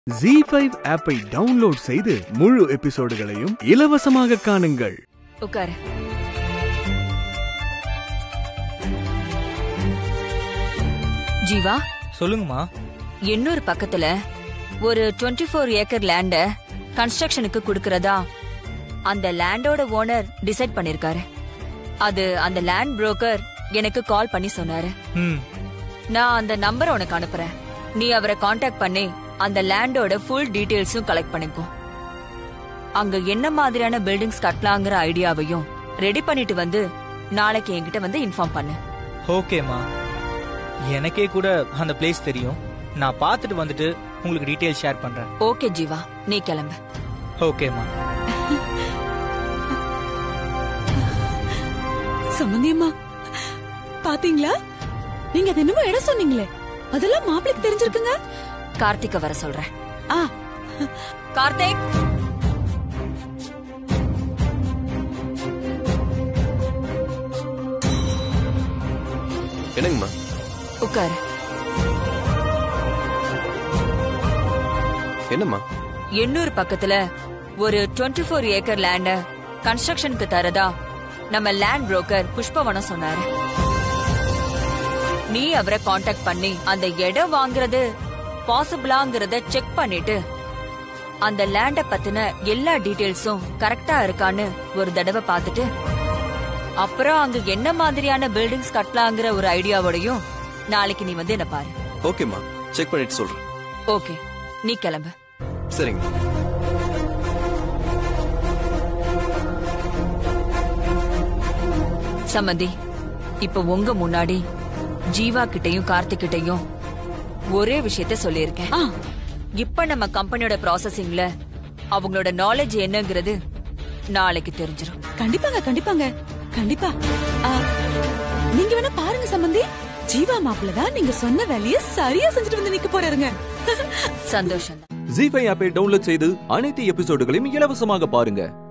G five ஆப்பை download செய்து முழு எபிசோடுகளையும் இலவசமாக காணுங்கள் உட்காரு ஜீவா சொல்லுங்கம்மா எண்ணூர் பக்கத்துல ஒரு 24 ஃபோர் ஏக்கர் லேண்ட கன்ஸ்ட்ரக்ஷனுக்கு கொடுக்கறதா அந்த லேண்டோட ஓனர் டிசைட் பண்ணிருக்காரு அது அந்த லேண்ட் புரோக்கர் எனக்கு கால் பண்ணி சொன்னாரு ம் நான் அந்த நம்பர் உனக்கு அனுப்புறேன் நீ அவரை காண்டாக்ட் பண்ணி அந்த லேண்டோட ஃபுல் டீடைல்ஸும் கலெக்ட் பண்ணிக்கோ அங்க என்ன மாதிரியான பில்டிங்ஸ் கட்டலாங்கிற ஐடியாவையும் ரெடி பண்ணிட்டு வந்து நாளைக்கு என்கிட்ட வந்து இன்ஃபார்ம் பண்ணு ஓகேம்மா எனக்கே கூட அந்த பிளேஸ் தெரியும் நான் பார்த்துட்டு வந்துட்டு உங்களுக்கு டீட்டெயில் ஷேர் பண்றேன் ஓகே ஜீவா நீ கிளம்பு ஓகேம்மா சம்பந்தியம்மா பாத்தீங்களா நீங்க அது என்னமோ இடம் சொன்னீங்களே அதெல்லாம் மாப்பிளைக்கு தெரிஞ்சிருக்குங்க கார்த்திக்க வர சொல்றேன் ஆ கார்த்திக் என்னங்கம்மா உட்காரு என்னம்மா எண்ணூர் பக்கத்துல ஒரு 24 ஃபோர் ஏக்கர் லேண்ட கன்ஸ்ட்ரக்ஷனுக்கு தரதா நம்ம லேண்ட் புரோக்கர் புஷ்பவனம் சொன்னாரு நீ அவரை காண்டாக்ட் பண்ணி அந்த இடம் வாங்குறது பாசிபிளாங்கிறத செக் பண்ணிட்டு அந்த லேண்ட பத்தின எல்லா டீடைல்ஸும் கரெக்டா இருக்கான்னு ஒரு தடவை பார்த்துட்டு அப்புறம் அங்க என்ன மாதிரியான பில்டிங்ஸ் கட்டலாங்கிற ஒரு ஐடியாவோடையும் நாளைக்கு நீ வந்து என்ன பாரு ஓகேம்மா செக் பண்ணிட்டு சொல்றேன் ஓகே நீ கிளம்பு சரிங்க சம்மந்தி இப்ப உங்க முன்னாடி ஜீவா கிட்டயும் கார்த்திக் கிட்டயும் ஒரே விஷயத்த சொல்லியிருக்கேன் ஆ இப்ப நம்ம கம்பெனியோட ப்ராசஸிங்ல அவங்களோட நாலேஜ் என்னங்கிறது நாளைக்கு தெரிஞ்சிரும் கண்டிப்பாங்க கண்டிப்பாங்க கண்டிப்பா ஆ, நீங்க வேணா பாருங்க சம்பந்தி ஜீவா மாப்பிள்ள தான் நீங்க சொன்ன வேலைய சரியா செஞ்சுட்டு வந்து நிக்க போறாருங்க சந்தோஷம் ஜி ஃபைவ் ஆப்பை டவுன்லோட் செய்து அனைத்து எபிசோடுகளையும் இலவசமாக பாருங்க